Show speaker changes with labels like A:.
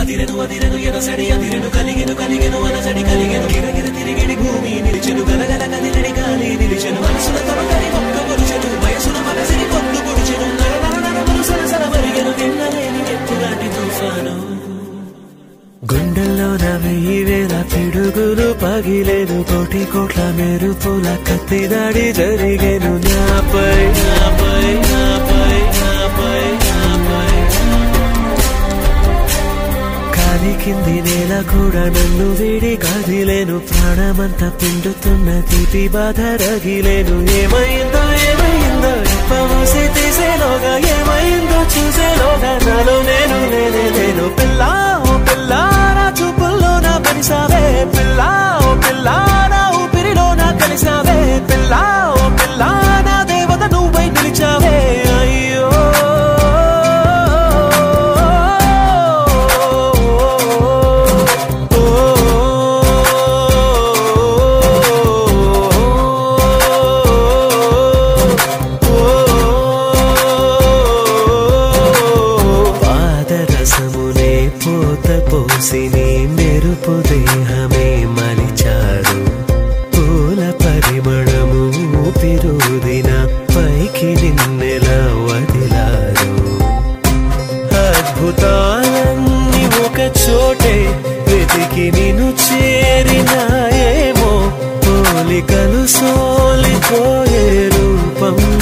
A: అదిరెను అదిరెను ఎనసడి అదిరెను కలిగెను కలిగెను అనసడి కలిగెను గిరగిర తిరిగిడి భూమి నిలిచెను గలగల కదిలిడి గాలి నిలిచెను మనసుల తమకని ఒక్క పొడిచెను వయసుల మనసిని పొద్దు పొడిచెను నర నర నరములు సరసర మరిగెను నిన్నలేని ఎప్పులాంటి తుఫాను గుండెల్లో వెయ్యి వేల పిడుగులు పగిలేను కోటి కోట్ల మెరుపుల కత్తి దాడి జరిగేను నాపై నాపై నాపై నాపై నాపై కాలి కింది నేల కూడా నన్ను వీడి కదిలేను ప్రాణమంతా పిండుతున్న తీపి బాధ రగిలేను ఏమైందో ఏమైందో ఇప్పమూసి తీసేలోగా ఏమైందో చూసేలోగా నాలో నేను నేనే నేను పిల్ల ఓ పిల్ల నా చూపుల్లో నా పరిసావే పిల్ల ఓ పిల్ల నా ఊపిరిలో నా కలిసావే పిల్ల ఓ పిల్ల నా దేవత నువ్వై నిలిచావే అయ్యో పాదరసమునే పూత పోసి నీ మెరుపు దేహమే మలిచారు పూల పరిమళము ఊపిరుదిన పైకి నిన్నెలా వదిలారు అద్భుతాలన్నీ ఒక చోటే వెతికి నిన్ను చేరినాయేమో పోలికలు సోలిపోయే రూపం